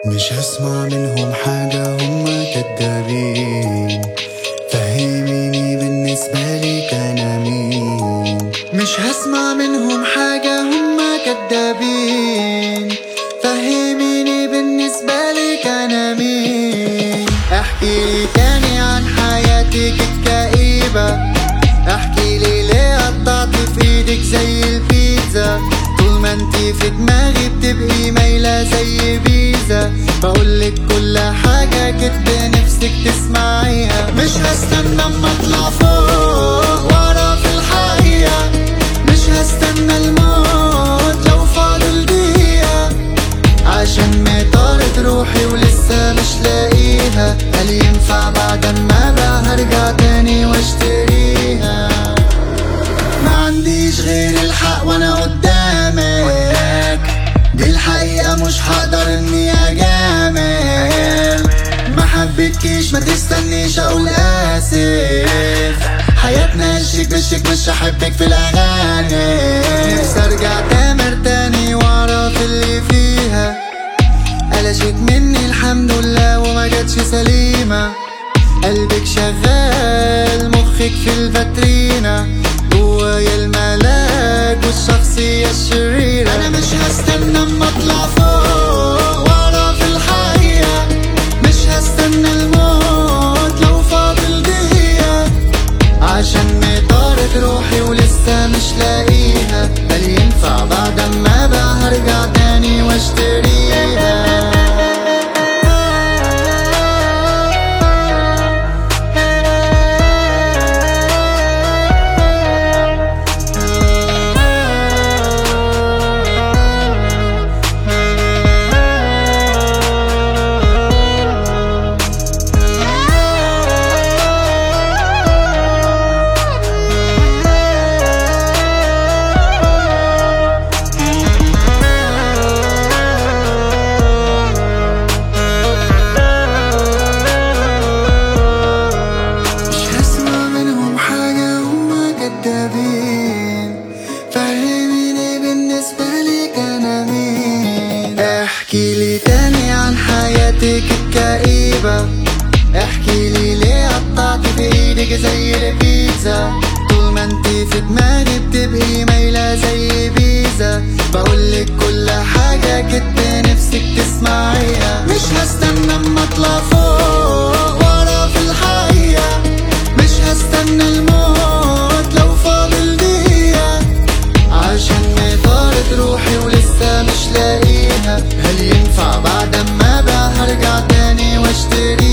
مش هسمع منهم حاجة هما كدابين فهميني بالنسبة لك أنا مين مش هسمع منهم حاجة هما كدابين فهميني بالنسبة لك أنا مين احكي لي تاني عن حياتك الكئيبة احكي لي ليه قطعت في ايدك زي البيتزا طول ما انتي في دماغي بتبقي مايلة زي بيزا بقولك كل حاجة كدب نفسك تسمعيها مش هستنى اما اطلع فوق ورا في الحقيقة مش هستنى الموت لو فاضل دقيقة عشان مطارد روحي ولسه مش لاقيها هل ينفع بعد ما بقى هرجع تاني واشتريها ما عنديش غير الحق وانا قدامك دي الحقيقة مش هقدر اني اجامل ما حبيتكيش ما تستنيش اقول اسف حياتنا الشيك بالشيك مش هحبك في الاغاني نفسي ارجع تامر تاني واعرف اللي فيها قلشت مني الحمد لله وما جاتش سليمة قلبك شغال مخك في الفاترينا جوايا الملاك والشخصية الشريرة أنا مش هستنى اما اطلع فوق ورا في الحقيقة مش هستنى الموت لو فاضل دقيقة عشان مطارد روحي ولسه مش لاقيها هل ينفع بعد ما بقى هرجع تاني واشتريها مش هسمع منهم حاجة هما كدابين فهميني بالنسبة لك أنا مين احكي لي تاني عن حياتك الكئيبة احكي لي ليه قطعت في ايدك زي البيتزا طول ما انتي في دماغي بتبقي مايلة زي بيزا بقولك كل حاجة كدب نفسك تسمعيها مش هستنى اما اطلع فوق ورا في الحقيقة مش هستنى الموت لو فاضل دقيقة عشان مطارد روحي ولسه مش لاقيها هل ينفع بعد ما بقى هرجع تاني واشتريها